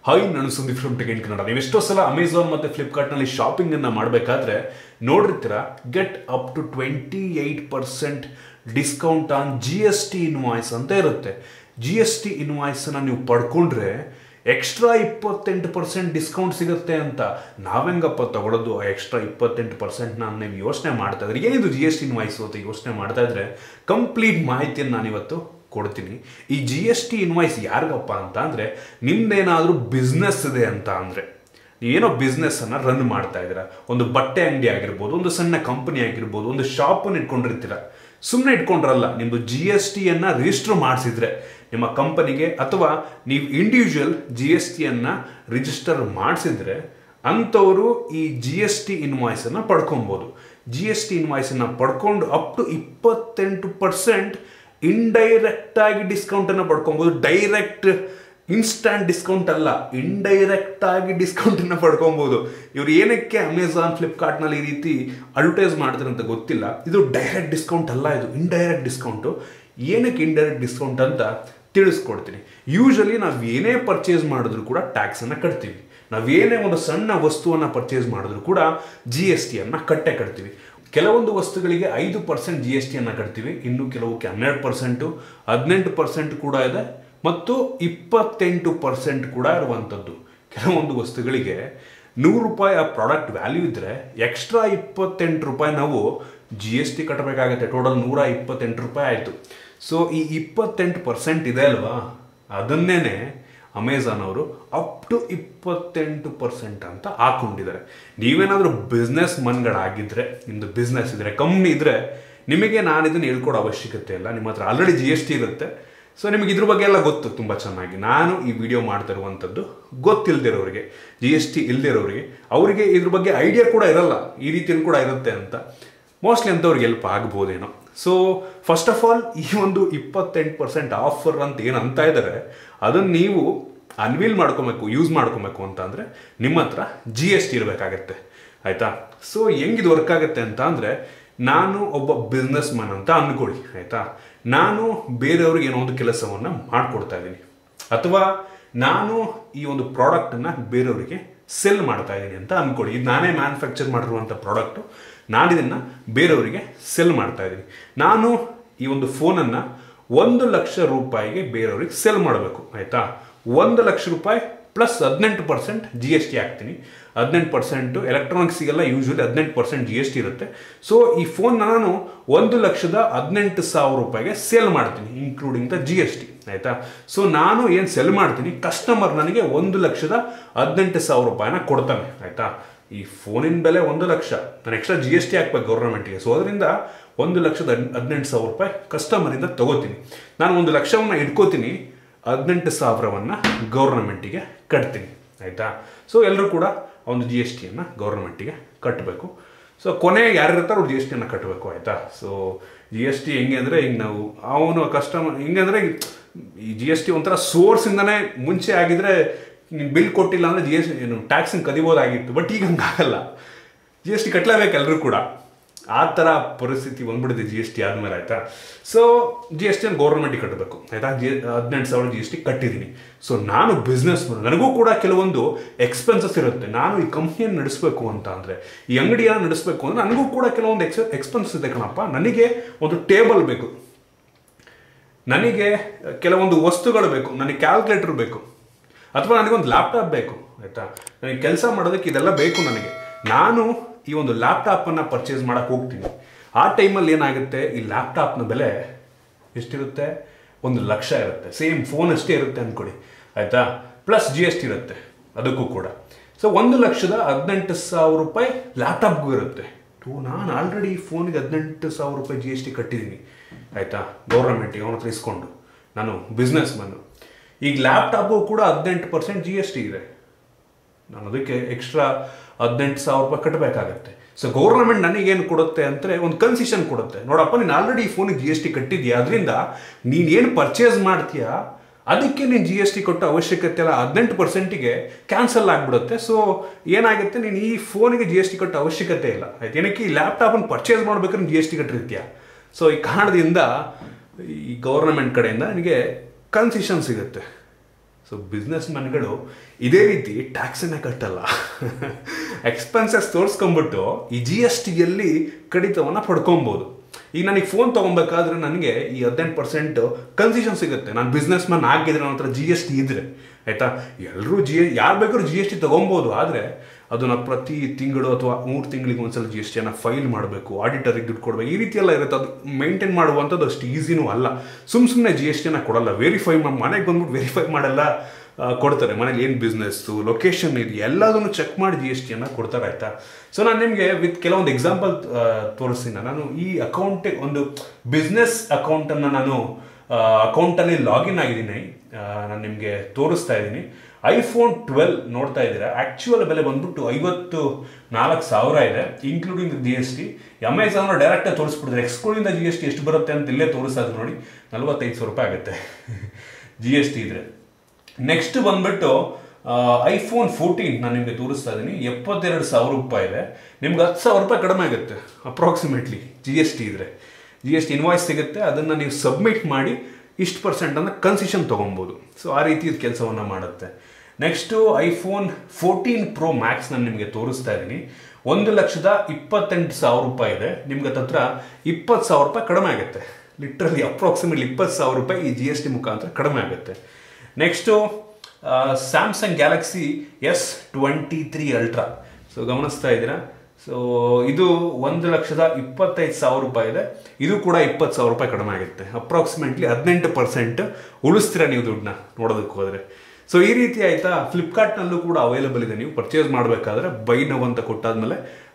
hi ನಾನು Sandeep from tech in Kannada ನೀವು ಎಷ್ಟೋ ಸಲ ಅಮೆಝಾನ್ ಮತ್ತು ಫ್ಲಿಪ್ಕಾರ್ಟ್ನಲ್ಲಿ ಶಾಪಿಂಗ್ ಅನ್ನ ಮಾಡಬೇಕಾದ್ರೆ ನೋಡಿರ್ತೀರ get up to twenty eight percent discount on G S T invoice ಅಂತ ಇರುತ್ತೆ ಜಿ ಎಸ್ ಟಿ ಇನ್ವಾಯ್ಸನ್ನ ನೀವು ಪಡ್ಕೊಂಡ್ರೆ ಎಕ್ಸ್ಟ್ರಾ ಇಪ್ಪತ್ತೆಂಟು ಪರ್ಸೆಂಟ್ ಡಿಸ್ಕೌಂಟ್ ಸಿಗುತ್ತೆ ಅಂತ ನಾವೆಂಗಪ್ಪ ತಗೊಳ್ಳೋದು ಎಕ್ಸ್ಟ್ರಾ ಇಪ್ಪತ್ತೆಂಟು ಪರ್ಸೆಂಟ್ನ ನೀವು ಯೋಚನೆ ಮಾಡ್ತಾ ಇದ್ರೆ ಏನಿದು ಜಿ ಎಸ್ ಟಿ ಇನ್ವಾಯ್ಸು ಅಂತ ಯೋಚನೆ ಮಾಡ್ತಾ ಇದ್ರೆ ಕಂಪ್ಲೀಟ್ ಮಾಹಿತಿಯನ್ನು ನಾನಿವತ್ತು ಕೊಡ್ತೀನಿ ಈ ಜಿ ಎಸ್ ಟಿ ಇನ್ವಾಯ್ಸ್ ಯಾರಿಗಪ್ಪ ಅಂತ ಅಂದರೆ ನಿಮ್ದೇನಾದರೂ ಬಿಸ್ನೆಸ್ ಇದೆ ಅಂತ ಅಂದರೆ ಏನೋ ಬಿಸ್ನೆಸ್ ಅನ್ನ ರನ್ ಮಾಡ್ತಾ ಇದ್ದೀರಾ ಒಂದು ಬಟ್ಟೆ ಅಂಗಡಿ ಆಗಿರ್ಬೋದು ಒಂದು ಸಣ್ಣ ಕಂಪನಿ ಆಗಿರ್ಬೋದು ಒಂದು ಶಾಪನ್ನು ಇಟ್ಕೊಂಡಿರ್ತೀರ ಸುಮ್ಮನೆ ಇಟ್ಕೊಂಡ್ರಲ್ಲ ನಿಮ್ಮದು ಜಿ ಎಸ್ ಟಿಯನ್ನು ರಿಜಿಸ್ಟರ್ ಮಾಡಿಸಿದ್ರೆ ನಿಮ್ಮ ಕಂಪನಿಗೆ ಅಥವಾ ನೀವು ಇಂಡಿವಿಜುವಲ್ ಜಿ ಎಸ್ ಟಿಯನ್ನು ರಿಜಿಸ್ಟರ್ ಮಾಡಿಸಿದ್ರೆ ಅಂಥವರು ಈ ಜಿ ಎಸ್ ಟಿ ಇನ್ವಾಯ್ಸನ್ನು ಪಡ್ಕೊಬೋದು ಜಿ ಎಸ್ ಟಿ ಇನ್ವಾಯ್ಸನ್ನು ಪಡ್ಕೊಂಡು ಅಪ್ ಟು ಇಪ್ಪತ್ತೆಂಟು ಪರ್ಸೆಂಟ್ ಇಂಡೈರೆಕ್ಟ್ ಆಗಿ ಡಿಸ್ಕೌಂಟ್ ಅನ್ನು ಪಡ್ಕೊಬಹುದು ಡೈರೆಕ್ಟ್ ಇನ್ಸ್ಟಂಟ್ ಡಿಸ್ಕೌಂಟ್ ಅಲ್ಲ ಇಂಡೈರೆಕ್ಟ್ ಆಗಿ ಡಿಸ್ಕೌಂಟ್ ಅನ್ನ ಪಡ್ಕೊಬಹುದು ಇವ್ರು ಏನಕ್ಕೆ ಅಮೆಝಾನ್ ಫ್ಲಿಪ್ಕಾರ್ಟ್ ನಲ್ಲಿ ಈ ರೀತಿ ಅಡ್ವರ್ಟೈಸ್ ಮಾಡ್ತಾರೆ ಅಂತ ಗೊತ್ತಿಲ್ಲ ಇದು ಡೈರೆಕ್ಟ್ ಡಿಸ್ಕೌಂಟ್ ಅಲ್ಲ ಇದು ಇಂಡೈರೆಕ್ಟ್ ಡಿಸ್ಕೌಂಟು ಏನಕ್ಕೆ ಇಂಡೈರೆಕ್ಟ್ ಡಿಸ್ಕೌಂಟ್ ಅಂತ ತಿಳಿಸ್ಕೊಡ್ತೀನಿ ಯೂಶಲಿ ನಾವು ಏನೇ ಪರ್ಚೇಸ್ ಮಾಡಿದ್ರು ಕೂಡ ಟ್ಯಾಕ್ಸ್ ಅನ್ನ ಕಟ್ತೀವಿ ನಾವೇನೇ ಒಂದು ಸಣ್ಣ ವಸ್ತುವನ್ನ ಪರ್ಚೇಸ್ ಮಾಡಿದ್ರು ಕೂಡ ಜಿ ಎಸ್ ಟಿ ಅನ್ನ ಕಟ್ಟೆ ಕಟ್ತೀವಿ ಕೆಲವೊಂದು ವಸ್ತುಗಳಿಗೆ ಐದು ಪರ್ಸೆಂಟ್ ಜಿ ಎಸ್ ಟಿಯನ್ನು ಕಟ್ತೀವಿ ಇನ್ನು ಕೆಲವಕ್ಕೆ ಹನ್ನೆರಡು ಪರ್ಸೆಂಟು ಹದಿನೆಂಟು ಪರ್ಸೆಂಟ್ ಕೂಡ ಇದೆ ಮತ್ತು ಇಪ್ಪತ್ತೆಂಟು ಪರ್ಸೆಂಟ್ ಕೂಡ ಇರುವಂಥದ್ದು ಕೆಲವೊಂದು ವಸ್ತುಗಳಿಗೆ ನೂರು ರೂಪಾಯಿ ಆ ಪ್ರಾಡಕ್ಟ್ ವ್ಯಾಲ್ಯೂ ಇದ್ದರೆ ಎಕ್ಸ್ಟ್ರಾ ಇಪ್ಪತ್ತೆಂಟು ರೂಪಾಯಿ ನಾವು ಜಿ ಎಸ್ ಟಿ ಕಟ್ಟಬೇಕಾಗತ್ತೆ ಟೋಟಲ್ ನೂರ ಇಪ್ಪತ್ತೆಂಟು ರೂಪಾಯಿ ಆಯಿತು ಸೊ ಈ ಇಪ್ಪತ್ತೆಂಟು ಪರ್ಸೆಂಟ್ ಇದೆ ಅಲ್ವಾ ಅದನ್ನೇ ಅಮೆಝಾನ್ ಅವರು ಅಪ್ ಟು ಇಪ್ಪತ್ತೆಂಟು ಪರ್ಸೆಂಟ್ ಅಂತ ಹಾಕೊಂಡಿದ್ದಾರೆ ನೀವೇನಾದರೂ ಬಿಸ್ನೆಸ್ ಮನ್ಗಳಾಗಿದ್ದರೆ ನಿಮ್ಮದು ಬಿಸ್ನೆಸ್ ಇದ್ರೆ ಕಂಪ್ನಿ ಇದ್ರೆ ನಿಮಗೆ ನಾನು ಇದನ್ನು ಹೇಳ್ಕೊಡೋ ಅವಶ್ಯಕತೆ ಇಲ್ಲ ನಿಮ್ಮ ಹತ್ರ ಆಲ್ರೆಡಿ ಜಿ ಎಸ್ ಟಿ ಇರುತ್ತೆ ಸೊ ನಿಮಗೆ ಇದ್ರ ಬಗ್ಗೆ ಎಲ್ಲ ಗೊತ್ತು ತುಂಬ ಚೆನ್ನಾಗಿ ನಾನು ಈ ವಿಡಿಯೋ ಮಾಡ್ತಾ ಇರುವಂಥದ್ದು ಗೊತ್ತಿಲ್ಲದಿರೋರಿಗೆ ಜಿ ಎಸ್ ಟಿ ಇಲ್ಲದಿರೋರಿಗೆ ಅವರಿಗೆ ಇದ್ರ ಬಗ್ಗೆ ಐಡಿಯಾ ಕೂಡ ಇರಲ್ಲ ಈ ರೀತಿಯಲ್ಲಿ ಕೂಡ ಇರುತ್ತೆ ಅಂತ ಮೋಸ್ಟ್ಲಿ ಅಂಥವ್ರಿಗೆ ಹೆಲ್ಪ್ ಆಗ್ಬೋದೇನೋ ಸೊ ಫಸ್ಟ್ ಆಫ್ ಆಲ್ ಈ ಒಂದು ಇಪ್ಪತ್ತೆಂಟು ಪರ್ಸೆಂಟ್ ಆಫರ್ ಅಂತ ಏನು ಅಂತ ಇದ್ದಾರೆ ಅದನ್ನು ನೀವು ಅನ್ವೀಲ್ ಮಾಡ್ಕೊಬೇಕು ಯೂಸ್ ಮಾಡ್ಕೊಬೇಕು ಅಂತ ಅಂದರೆ ನಿಮ್ಮ ಹತ್ರ ಜಿ ಎಸ್ ಟಿ ಇರಬೇಕಾಗತ್ತೆ ಆಯಿತಾ ಸೊ ಹೆಂಗಿದು ವರ್ಕ್ ಆಗುತ್ತೆ ಅಂತ ಅಂದರೆ ನಾನು ಒಬ್ಬ ಬಿಸ್ನೆಸ್ ಮ್ಯಾನ್ ಅಂತ ಅಂದ್ಕೊಳ್ಳಿ ಆಯಿತಾ ನಾನು ಬೇರೆಯವ್ರಿಗೆ ಏನೋ ಒಂದು ಕೆಲಸವನ್ನು ಮಾಡಿಕೊಡ್ತಾ ಇದ್ದೀನಿ ಅಥವಾ ನಾನು ಈ ಒಂದು ಪ್ರಾಡಕ್ಟನ್ನು ಬೇರೆಯವರಿಗೆ ಸೆಲ್ ಮಾಡ್ತಾ ಇದ್ದೀನಿ ಅಂತ ಅಂದ್ಕೊಳ್ಳಿ ಇದು ನಾನೇ ಮ್ಯಾನುಫ್ಯಾಕ್ಚರ್ ಮಾಡಿರುವಂಥ ಪ್ರಾಡಕ್ಟು ನಾನು ಇದನ್ನು ಬೇರೆಯವರಿಗೆ ಸೆಲ್ ಮಾಡ್ತಾ ಇದ್ದೀನಿ ನಾನು ಈ ಒಂದು ಫೋನನ್ನು ಒಂದು ಲಕ್ಷ ರೂಪಾಯಿಗೆ ಬೇರೆಯವ್ರಿಗೆ ಸೆಲ್ ಮಾಡಬೇಕು ಆಯಿತಾ ಒಂದು ಲಕ್ಷ ರೂಪಾಯಿ ಪ್ಲಸ್ ಹದಿನೆಂಟು ಪರ್ಸೆಂಟ್ ಜಿ ಎಸ್ ಟಿ ಹಾಕ್ತೀನಿ ಹದಿನೆಂಟು ಪರ್ಸೆಂಟು ಎಲೆಕ್ಟ್ರಾನಿಕ್ಸಿಗೆಲ್ಲ ಯೂಶ್ವಲಿ ಹದಿನೆಂಟು ಪರ್ಸೆಂಟ್ ಜಿ ಎಸ್ ಟಿ ಇರುತ್ತೆ ಸೊ ಈ ಫೋನ್ನ ನಾನು ಒಂದು ಲಕ್ಷದ ಹದಿನೆಂಟು ಸಾವಿರ ರೂಪಾಯಿಗೆ ಸೇಲ್ ಮಾಡ್ತೀನಿ including the G S T ಆಯಿತಾ ಸೊ ನಾನು ಏನು ಸೆಲ್ ಮಾಡ್ತೀನಿ ಕಸ್ಟಮರ್ ನನಗೆ ಒಂದು ಲಕ್ಷದ ಹದಿನೆಂಟು ಸಾವಿರ ರೂಪಾಯಿನ ಕೊಡ್ತಾನೆ ಆಯಿತಾ ಈ ಫೋನಿನ ಬೆಲೆ ಒಂದು ಲಕ್ಷ ನಾನು ಎಕ್ಸ್ಟ್ರಾ ಜಿ ಎಸ್ ಟಿ ಹಾಕ್ಬೇಕು ಗೌರ್ಮೆಂಟಿಗೆ ಸೊ ಅದರಿಂದ ಒಂದು ಲಕ್ಷದ ಹದಿನೆಂಟು ಸಾವಿರ ರೂಪಾಯಿ ಕಸ್ಟಮರಿಂದ ತಗೋತೀನಿ ನಾನು ಒಂದು ಲಕ್ಷವನ್ನು ಇಟ್ಕೋತೀನಿ ಹದಿನೆಂಟು ಸಾವಿರವನ್ನು ಗೌರ್ಮೆಂಟಿಗೆ ಕಟ್ತೀನಿ ಆಯಿತಾ ಸೊ ಎಲ್ಲರೂ ಕೂಡ ಒಂದು ಜಿ ಎಸ್ ಟಿಯನ್ನು ಗೌರ್ಮೆಂಟಿಗೆ ಕಟ್ಟಬೇಕು ಸೊ ಕೊನೆಗೆ ಯಾರು ಇರ್ತಾರೋ ಅವ್ರು ಜಿ ಎಸ್ ಟಿಯನ್ನು ಕಟ್ಟಬೇಕು ಆಯಿತಾ ಸೊ ಜಿ ಎಸ್ ಟಿ ಹೆಂಗೆ ಅಂದರೆ ಈಗ ನಾವು ಅವನು ಕಸ್ಟಮರ್ ಹೆಂಗೆ ಅಂದರೆ ಈ ಜಿ ಎಸ್ ಟಿ ಒಂಥರ ಸೋರ್ಸಿಂದನೇ ಮುಂಚೆ ಆಗಿದ್ರೆ ಬಿಲ್ ಕೊಟ್ಟಿಲ್ಲ ಅಂದರೆ ಜಿ ಎಸ್ ಏನು ಟ್ಯಾಕ್ಸನ್ನು ಕದಿಬೋದಾಗಿತ್ತು ಬಟ್ ಈಗ ಹಂಗಾಗಲ್ಲ ಜಿ ಎಸ್ ಟಿ ಕಟ್ಟಲೇಬೇಕು ಎಲ್ಲರೂ ಕೂಡ ಆ ಥರ ಪರಿಸ್ಥಿತಿ ಬಂದ್ಬಿಟ್ಟಿದೆ ಜಿ ಎಸ್ ಟಿ ಆದಮೇಲೆ ಆಯಿತಾ ಸೊ ಜಿ ಎಸ್ ಟಿಯನ್ನು ಗೌರ್ಮೆಂಟಿಗೆ ಕಟ್ಟಬೇಕು ಆಯಿತಾ ಜಿ ಹದಿನೆಂಟು ಸಾವಿರ ಜಿ ಎಸ್ ಟಿ ಕಟ್ಟಿದ್ದೀನಿ ಸೊ ನಾನು ಬಿಸ್ನೆಸ್ ನನಗೂ ಕೂಡ ಕೆಲವೊಂದು ಎಕ್ಸ್ಪೆನ್ಸಸ್ ಇರುತ್ತೆ ನಾನು ಈ ಕಂಪ್ನಿಯನ್ನು ನಡೆಸಬೇಕು ಅಂತ ಅಂದರೆ ಈ ಅಂಗಡಿಯನ್ನು ನಡೆಸಬೇಕು ಅಂದರೆ ನನಗೂ ಕೂಡ ಕೆಲವೊಂದು ಎಕ್ಸ್ ಎಕ್ಸ್ಪೆನ್ಸಸ್ ಇದೆ ಕಣಪ್ಪ ನನಗೆ ಒಂದು ಟೇಬಲ್ ಬೇಕು ನನಗೆ ಕೆಲವೊಂದು ವಸ್ತುಗಳು ಬೇಕು ನನಗೆ ಕ್ಯಾಲ್ಕುಲೇಟರ್ ಬೇಕು ಅಥವಾ ನನಗೊಂದು ಲ್ಯಾಪ್ಟಾಪ್ ಬೇಕು ಆಯಿತಾ ನನಗೆ ಕೆಲಸ ಮಾಡೋದಕ್ಕೆ ಇದೆಲ್ಲ ಬೇಕು ನನಗೆ ನಾನು ಈ ಒಂದು ಲ್ಯಾಪ್ಟಾಪನ್ನು ಪರ್ಚೇಸ್ ಮಾಡೋಕ್ಕೆ ಹೋಗ್ತೀನಿ ಆ ಟೈಮಲ್ಲಿ ಏನಾಗುತ್ತೆ ಈ ಲ್ಯಾಪ್ಟಾಪ್ನ ಬೆಲೆ ಎಷ್ಟಿರುತ್ತೆ ಒಂದು ಲಕ್ಷ ಇರುತ್ತೆ ಸೇಮ್ ಫೋನ್ ಅಷ್ಟೇ ಇರುತ್ತೆ ಅಂದ್ಕೊಳ್ಳಿ ಆಯಿತಾ ಪ್ಲಸ್ ಜಿ ಎಸ್ ಟಿ ಇರುತ್ತೆ ಅದಕ್ಕೂ ಕೂಡ ಸೊ ಒಂದು ಲಕ್ಷದ ಹದಿನೆಂಟು ಸಾವಿರ ರೂಪಾಯಿ ಲ್ಯಾಪ್ಟಾಪ್ಗೂ ಇರುತ್ತೆ ಟು ನಾನು ಆಲ್ರೆಡಿ ಫೋನಿಗೆ ಹದಿನೆಂಟು ಸಾವಿರ ರೂಪಾಯಿ ಜಿ ಎಸ್ ಟಿ ಕಟ್ಟಿದ್ದೀನಿ ಆಯಿತಾ ಗೌರ್ಮೆಂಟಿಗೆ ಅವನ ಹತ್ರ ಇಸ್ಕೊಂಡು ನಾನು ಬಿಸ್ನೆಸ್ ಮನ್ನು ಈಗ ಲ್ಯಾಪ್ಟಾಪು ಕೂಡ ಹದಿನೆಂಟು ಪರ್ಸೆಂಟ್ ಜಿ ಎಸ್ ಟಿ ಇದೆ ನಾನು ಅದಕ್ಕೆ ಎಕ್ಸ್ಟ್ರಾ ಹದಿನೆಂಟು ಸಾವಿರ ರೂಪಾಯಿ ಕಟ್ಟಬೇಕಾಗತ್ತೆ ಸೊ ಗೌರ್ಮೆಂಟ್ ನನಗೇನು ಕೊಡುತ್ತೆ ಅಂದರೆ ಒಂದು ಕನ್ಸಿಷನ್ ಕೊಡುತ್ತೆ ನೋಡಪ್ಪ ನೀನು ಆಲ್ರೆಡಿ ಈ ಫೋನಿಗೆ ಜಿ ಎಸ್ ಟಿ ಕಟ್ಟಿದ್ಯಾ ಅದರಿಂದ ನೀನೇನು ಪರ್ಚೇಸ್ ಮಾಡ್ತೀಯಾ ಅದಕ್ಕೆ ನೀನು ಜಿ ಎಸ್ ಟಿ ಕೊಟ್ಟ ಅವಶ್ಯಕತೆ ಇಲ್ಲ ಹದಿನೆಂಟು ಪರ್ಸೆಂಟಿಗೆ ಕ್ಯಾನ್ಸಲ್ ಆಗಿಬಿಡುತ್ತೆ ಸೊ ಏನಾಗುತ್ತೆ ನೀನು ಈ ಫೋನಿಗೆ ಜಿ ಎಸ್ ಟಿ ಕಟ್ಟೋ ಅವಶ್ಯಕತೆ ಇಲ್ಲ ಆಯ್ತು ಏನಕ್ಕೆ ಈ ಲ್ಯಾಪ್ಟಾಪನ್ನು ಪರ್ಚೇಸ್ ಮಾಡ್ಬೇಕಾದ್ರೆ ಜಿ ಎಸ್ ಟಿ ಕಟ್ಟಿರ್ತೀಯ ಸೊ ಈ ಕಾರಣದಿಂದ ಈ ಗೌರ್ಮೆಂಟ್ ಕಡೆಯಿಂದ ನನಗೆ ಕನ್ಸಿಷನ್ ಸಿಗುತ್ತೆ ಸೊ ಬಿಸ್ನೆಸ್ ಮ್ಯಾನ್ಗಳು ಇದೇ ರೀತಿ ಟ್ಯಾಕ್ಸನ್ನು ಕಟ್ಟಲ್ಲ ಎಕ್ಸ್ಪೆನ್ಸಸ್ ತೋರಿಸ್ಕೊಂಬಿಟ್ಟು ಈ ಜಿ ಎಸ್ ಟಿಯಲ್ಲಿ ಕಡಿತವನ್ನು ಪಡ್ಕೊಬೋದು ಈಗ ನನಗೆ ಫೋನ್ ತೊಗೊಬೇಕಾದ್ರೆ ನನಗೆ ಈ ಹದಿನೆಂಟು ಪರ್ಸೆಂಟ್ ಕನ್ಸಿಷನ್ ಸಿಗುತ್ತೆ ನಾನು ಬಿಸ್ನೆಸ್ ಮ್ಯಾನ್ ಆಗಿದ್ರೆ ನನ್ನ ಹತ್ರ ಜಿ ಎಸ್ ಟಿ ಇದ್ರೆ ಆಯಿತಾ ಎಲ್ಲರೂ ಜಿ ಯಾರು ಬೇಕಾದ್ರೂ ಜಿ ಎಸ್ ಟಿ ತೊಗೊಬೋದು ಆದರೆ ಅದನ್ನು ಪ್ರತಿ ತಿಂಗಳು ಅಥವಾ ಮೂರು ತಿಂಗಳಿಗೆ ಒಂದ್ಸಲ ಜಿ ಎಸ್ ಟಿಯನ್ನು ಫೈಲ್ ಮಾಡಬೇಕು ಆಡಿಟರಿಗೆ ದುಡ್ಡು ಕೊಡಬೇಕು ಈ ರೀತಿ ಎಲ್ಲ ಇರುತ್ತೆ ಅದು ಮೇಂಟೈನ್ ಮಾಡುವಂಥದ್ದು ಅಷ್ಟು ಈಸಿನೂ ಅಲ್ಲ ಸುಮ್ಮ ಸುಮ್ಮನೆ ಜಿ ಎಸ್ ಟಿನ ಕೊಡಲ್ಲ ವೆರಿಫೈ ಮನೆಗೆ ಬಂದ್ಬಿಟ್ಟು ವೆರಿಫೈ ಮಾಡೆಲ್ಲ ಆ, ಕೊಡ್ತಾರೆ ಮನೇಲಿ ಏನು ಬಿಸ್ನೆಸ್ಸು ಲೊಕೇಶನ್ ಇದೆ ಎಲ್ಲದನ್ನು ಚೆಕ್ ಮಾಡಿ ಜಿ ಎಸ್ ಟಿಯನ್ನು ಕೊಡ್ತಾರೆ ಆಯ್ತಾ ಸೊ ನಾನು ನಿಮಗೆ ವಿತ್ ಕೆಲವೊಂದು ಎಕ್ಸಾಂಪಲ್ ತೋರಿಸ್ತೀನಿ ನಾನು ಈ ಅಕೌಂಟ್ ಒಂದು ಬಿಸ್ನೆಸ್ ಅಕೌಂಟನ್ನು ನಾನು ಅಕೌಂಟಲ್ಲಿ ಲಾಗಿನ್ ಆಗಿದ್ದೀನಿ ನಾನು ನಿಮಗೆ ತೋರಿಸ್ತಾ ಇದ್ದೀನಿ ಐಫೋನ್ ಟ್ವೆಲ್ ನೋಡ್ತಾ ಇದ್ದೀರಾ ಆಕ್ಚುಯಲ್ ಬೆಲೆ ಬಂದ್ಬಿಟ್ಟು ಐವತ್ತು ನಾಲ್ಕು ಸಾವಿರ ಇದೆ including G S T Amazon ಡೈರೆಕ್ಟಾಗಿ ತೋರಿಸ್ಬಿಟ್ಟಿದ್ರೆ ಎಕ್ಸ್ಕ್ಲೂಡಿಂಗ್ ಜಿ ಎಸ್ ಟಿ ಎಷ್ಟು ಬರುತ್ತೆ ಅಂತ ಇಲ್ಲೇ ತೋರಿಸೋದು ನೋಡಿ ನಲ್ವತ್ತೈದು ಸಾವಿರ ರೂಪಾಯಿ ಆಗುತ್ತೆ ಜಿ ಎಸ್ ಟಿ ಇದ್ರೆ ನೆಕ್ಸ್ಟ್ ಬಂದ್ಬಿಟ್ಟು ಐಫೋನ್ ಫೋರ್ಟೀನ್ ನಾನು ನಿಮಗೆ ತೋರಿಸ್ತಾ ಇದ್ದೀನಿ ಎಪ್ಪತ್ತೆರಡು ಸಾವಿರ ರೂಪಾಯಿ ಇದೆ ನಿಮ್ಗೆ ಹತ್ತು ಸಾವಿರ ರೂಪಾಯಿ ಕಡಿಮೆ ಆಗುತ್ತೆ ಅಪ್ರಾಕ್ಸಿಮೇಟ್ಲಿ ಜಿ ಎಸ್ ಟಿ ಇದ್ರೆ ಜಿ ಎಸ್ ಟಿ ಇನ್ವಾಯ್ಸ್ ಸಿಗುತ್ತೆ ಅದನ್ನು ನೀವು ಸಬ್ಮಿಟ್ ಮಾಡಿ ಇಷ್ಟು ಪರ್ಸೆಂಟ್ ಅಂತ ಕನ್ಸಿಷನ್ ತೊಗೊಬೋದು ಸೊ ಆ ರೀತಿ ಇದು ಕೆಲಸವನ್ನು ಮಾಡುತ್ತೆ next iPhone fourteen pro max ನಾನು ನಿಮಗೆ ತೋರಿಸ್ತಾ ಇದ್ದೀನಿ ಒಂದು ಲಕ್ಷದ ಇಪ್ಪತ್ತೆಂಟು ಸಾವಿರ ರೂಪಾಯಿ ಇದೆ ನಿಮ್ಗೆ ಹತ್ರ ಇಪ್ಪತ್ತು ಸಾವಿರ ರೂಪಾಯಿ ಕಡಿಮೆ ಆಗುತ್ತೆ ಲಿಟ್ರಲಿ ಅಪ್ರಾಕ್ಸಿಮೇಟ್ಲಿ ಇಪ್ಪತ್ತು ಸಾವಿರ ರೂಪಾಯಿ ಈ ಜಿ ಎಸ್ ಟಿ ಮುಖಾಂತರ ಕಡಿಮೆ ಆಗುತ್ತೆ next Samsung Galaxy S twenty three ultra so ಗಮನಿಸ್ತಾ ಇದ್ದೀರಾ ಸೊ ಇದು ಒಂದು ಲಕ್ಷದ ಇಪ್ಪತ್ತೈದು ಸಾವಿರ ರೂಪಾಯಿ ಇದೆ ಇದು ಕೂಡ ಇಪ್ಪತ್ತು ಸಾವಿರ ರೂಪಾಯಿ ಕಡಿಮೆ ಆಗುತ್ತೆ ಅಪ್ರಾಕ್ಸಿಮೇಟ್ಲಿ ಹದಿನೆಂಟು ಪರ್ಸೆಂಟ್ ಉಳಿಸ್ತೀರಾ ನೀವು ದುಡ್ಡನ್ನ ನೋಡೋದಕ್ಕೆ ಹೋದರೆ ಸೊ ಈ ರೀತಿ ಆಯ್ತಾ ಫ್ಲಿಪ್ಕಾರ್ಟ್ನಲ್ಲೂ ಕೂಡ ಅವೈಲೇಬಲ್ ಇದೆ ನೀವು ಪರ್ಚೇಸ್ ಮಾಡಬೇಕಾದ್ರೆ ಬೈ ನವ್ ಅಂತ ಕೊಟ್ಟಾದ್ಮೇಲೆ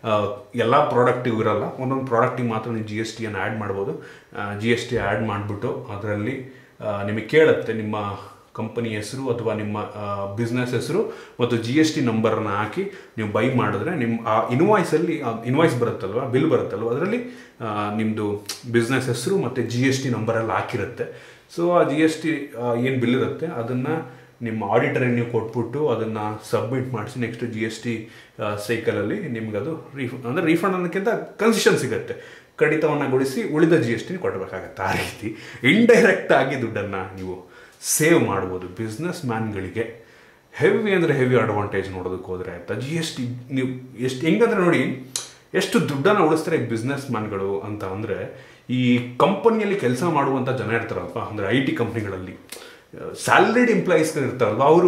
ಎಲ್ಲ ಪ್ರಾಡಕ್ಟಿಗೂ ಇರಲ್ಲ ಒಂದೊಂದು ಪ್ರಾಡಕ್ಟಿಗೆ ಮಾತ್ರ ನೀವು ಜಿ ಎಸ್ ಟಿಯನ್ನು ಆ್ಯಡ್ ಮಾಡ್ಬೋದು ಜಿ ಎಸ್ ಟಿ ಆ್ಯಡ್ ಮಾಡಿಬಿಟ್ಟು ಅದರಲ್ಲಿ ನಿಮಗೆ ಕೇಳುತ್ತೆ ನಿಮ್ಮ ಕಂಪನಿ ಹೆಸರು ಅಥವಾ ನಿಮ್ಮ ಬಿಸ್ನೆಸ್ ಹೆಸರು ಮತ್ತು ಜಿ ಎಸ್ ಟಿ ನಂಬರನ್ನು ಹಾಕಿ ನೀವು ಬೈ ಮಾಡಿದ್ರೆ ನಿಮ್ಮ ಆ ಇನ್ವಾಯ್ಸಲ್ಲಿ ಇನ್ವಾಯ್ಸ್ ಬರುತ್ತಲ್ವ ಬಿಲ್ ಬರುತ್ತಲ್ವ ಅದರಲ್ಲಿ ನಿಮ್ಮದು ಬಿಸ್ನೆಸ್ ಹೆಸರು ಮತ್ತು ಜಿ ಎಸ್ ಟಿ ನಂಬರೆಲ್ಲ ಹಾಕಿರುತ್ತೆ ಸೊ ಆ ಜಿ ಎಸ್ ಟಿ ಏನು ಬಿಲ್ ಇರುತ್ತೆ ಅದನ್ನು ನಿಮ್ಮ ಆಡಿಟರಿಗೆ ನೀವು ಕೊಟ್ಬಿಟ್ಟು ಅದನ್ನು ಸಬ್ಮಿಟ್ ಮಾಡಿಸಿ ನೆಕ್ಸ್ಟ್ ಜಿ ಎಸ್ ಟಿ ಸೈಕಲಲ್ಲಿ ನಿಮ್ಗೆ ಅದು ರೀಫ್ ಅಂದರೆ ರೀಫಂಡ್ ಅನ್ನೋಕ್ಕಿಂತ ಕನ್ಸಿಷನ್ ಸಿಗುತ್ತೆ ಕಡಿತವನ್ನು ಗೊಳಿಸಿ ಉಳಿದ ಜಿ ಎಸ್ ಟಿ ಕೊಡಬೇಕಾಗತ್ತೆ ಆ ರೀತಿ ಇಂಡೈರೆಕ್ಟ್ ಆಗಿ ದುಡ್ಡನ್ನು ನೀವು ಸೇವ್ ಮಾಡ್ಬೋದು ಬಿಸ್ನೆಸ್ ಮ್ಯಾನ್ಗಳಿಗೆ ಹೆವಿ ಅಂದರೆ ಹೆವಿ ಅಡ್ವಾಂಟೇಜ್ ನೋಡೋದಕ್ಕೆ ಹೋದರೆ ಆಯ್ತಾ ಜಿ ಎಸ್ ಟಿ ನೀವು ಎಷ್ಟು ಹೆಂಗಂದ್ರೆ ನೋಡಿ ಎಷ್ಟು ದುಡ್ಡನ್ನು ಉಳಿಸ್ತಾರೆ ಬಿಸ್ನೆಸ್ ಮ್ಯಾನ್ಗಳು ಅಂತ ಅಂದರೆ ಈ ಕಂಪನಿಯಲ್ಲಿ ಕೆಲಸ ಮಾಡುವಂಥ ಜನ ಇರ್ತಾರಲ್ವ ಅಂದರೆ ಐ ಟಿ ಕಂಪ್ನಿಗಳಲ್ಲಿ ಸ್ಯಾಲರಿಡ್ ಎಂಪ್ಲಾಯೀಸ್ಗಳು ಇರ್ತಾರಲ್ವ ಅವರು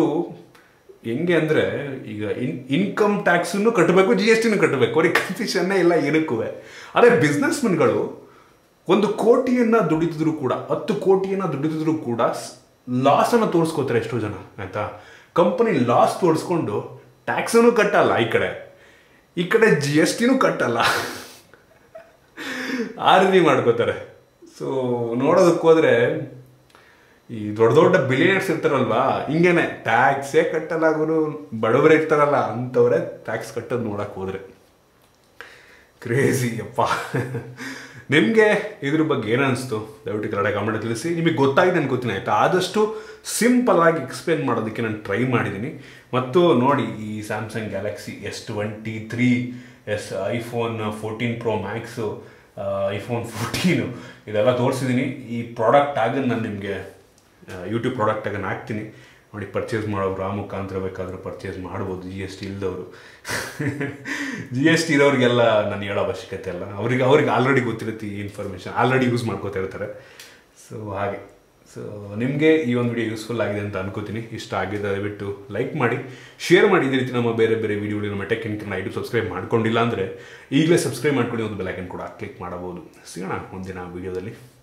ಹೆಂಗೆ ಅಂದರೆ ಈಗ ಇನ್ ಇನ್ಕಮ್ ಟ್ಯಾಕ್ಸನ್ನು ಕಟ್ಟಬೇಕು ಜಿ ಎಸ್ ಟಿನೂ ಕಟ್ಟಬೇಕು ಅವ್ರಿಗೆ ಕನ್ಫ್ಯೂಷನ್ನೇ ಇಲ್ಲ ಏನಕ್ಕೂ ಅದೇ ಬಿಸ್ನೆಸ್ಮನ್ಗಳು ಒಂದು ಕೋಟಿಯನ್ನು ದುಡಿತಿದ್ರು ಕೂಡ ಹತ್ತು ಕೋಟಿಯನ್ನು ದುಡಿತಿದ್ರು ಕೂಡ ಲಾಸನ್ನು ತೋರಿಸ್ಕೋತಾರೆ ಎಷ್ಟೋ ಜನ ಆಯ್ತಾ ಕಂಪನಿ ಲಾಸ್ ತೋರಿಸ್ಕೊಂಡು ಟ್ಯಾಕ್ಸನ್ನು ಕಟ್ಟಲ್ಲ ಈ ಕಡೆ ಈ ಕಡೆ ಜಿ ಎಸ್ ಟಿನೂ ಕಟ್ಟಲ್ಲ ಆ ರೀತಿ ಮಾಡ್ಕೋತಾರೆ ಸೊ ನೋಡೋದಕ್ಕೆ ಹೋದ್ರೆ ಈ ದೊಡ್ಡ ದೊಡ್ಡ ಬಿಲಿಯನರ್ಸ್ ಇರ್ತಾರಲ್ವಾ ಹಿಂಗೇನೆ ಟ್ಯಾಕ್ಸೇ ಕಟ್ಟಲ್ಲ ಗುರು ಬಡವರೇ ಇರ್ತಾರಲ್ಲ ಅಂಥವ್ರೆ ಟ್ಯಾಕ್ಸ್ ಕಟ್ಟೋದು ನೋಡಕ್ ಹೋದ್ರೆ ಕ್ರೇಜಿ ಅಪ್ಪ ನಿಮಗೆ ಇದ್ರ ಬಗ್ಗೆ ಏನನ್ನಿಸ್ತು ದಯವಿಟ್ಟು ಕನ್ನಡ ಕಾಮೆಂಟ್ ತಿಳಿಸಿ ನಿಮಗೆ ಗೊತ್ತಾಗಿದೆ ಅನ್ಕೋತೀನಿ ಆಯ್ತಾ ಆದಷ್ಟು ಸಿಂಪಲ್ ಆಗಿ ಎಕ್ಸ್ಪ್ಲೇನ್ ಮಾಡೋದಕ್ಕೆ ನಾನು ಟ್ರೈ ಮಾಡಿದ್ದೀನಿ ಮತ್ತು ನೋಡಿ ಈ Samsung Galaxy S twenty three S iPhone fourteen pro max iPhone fourteen ಇದೆಲ್ಲ ತೋರಿಸಿದ್ದೀನಿ ಈ ಪ್ರಾಡಕ್ಟ್ ಆಗ ನಾನು ನಿಮಗೆ ಯೂಟ್ಯೂಬ್ ಪ್ರಾಡಕ್ಟ್ ಆಗ ಹಾಕ್ತೀನಿ ನೋಡಿ ಪರ್ಚೇಸ್ ಮಾಡೋರು ಆ ಮುಖಾಂತರ ಬೇಕಾದರೂ ಪರ್ಚೇಸ್ ಮಾಡ್ಬೋದು ಜಿ ಎಸ್ ಟಿ ಇಲ್ದವರು ಜಿ ಎಸ್ ಟಿ ಇರೋರಿಗೆಲ್ಲ ನಾನು ಹೇಳೋ ಅವಶ್ಯಕತೆ ಅಲ್ಲ ಅವ್ರಿಗೆ ಅವ್ರಿಗೆ ಆಲ್ರೆಡಿ ಗೊತ್ತಿರುತ್ತೆ ಈ ಇನ್ಫಾರ್ಮೇಷನ್ ಆಲ್ರೆಡಿ ಯೂಸ್ ಮಾಡ್ಕೋತಾ ಇರ್ತಾರೆ ಸೊ ಹಾಗೆ ಸೊ ನಿಮಗೆ ಈ ಒಂದು ವಿಡಿಯೋ ಯೂಸ್ಫುಲ್ ಆಗಿದೆ ಅಂತ ಅನ್ಕೋತೀನಿ ಇಷ್ಟ ಆಗಿದೆ ದಯವಿಟ್ಟು ಲೈಕ್ ಮಾಡಿ ಶೇರ್ ಮಾಡಿ ಇದೇ ರೀತಿ ನಮ್ಮ ಬೇರೆ ಬೇರೆ ವಿಡಿಯೋಗಳು ನಮ್ಮ ಟೆಕ್ ಇನ್ಕನ್ನ ಐಟು ಸಬ್ಸ್ಕ್ರೈಬ್ ಮಾಡ್ಕೊಂಡಿಲ್ಲ ಅಂದರೆ ಈಗಲೇ ಸಬ್ಸ್ಕ್ರೈಬ್ ಮಾಡ್ಕೊಂಡು ಒಂದು ಬೆಲೈಕನ್ ಕೂಡ ಕ್ಲಿಕ್ ಮಾಡಬಹುದು ಸಿಗೋಣ ಒಂದಿನ ವಿಡಿಯೋದಲ್ಲಿ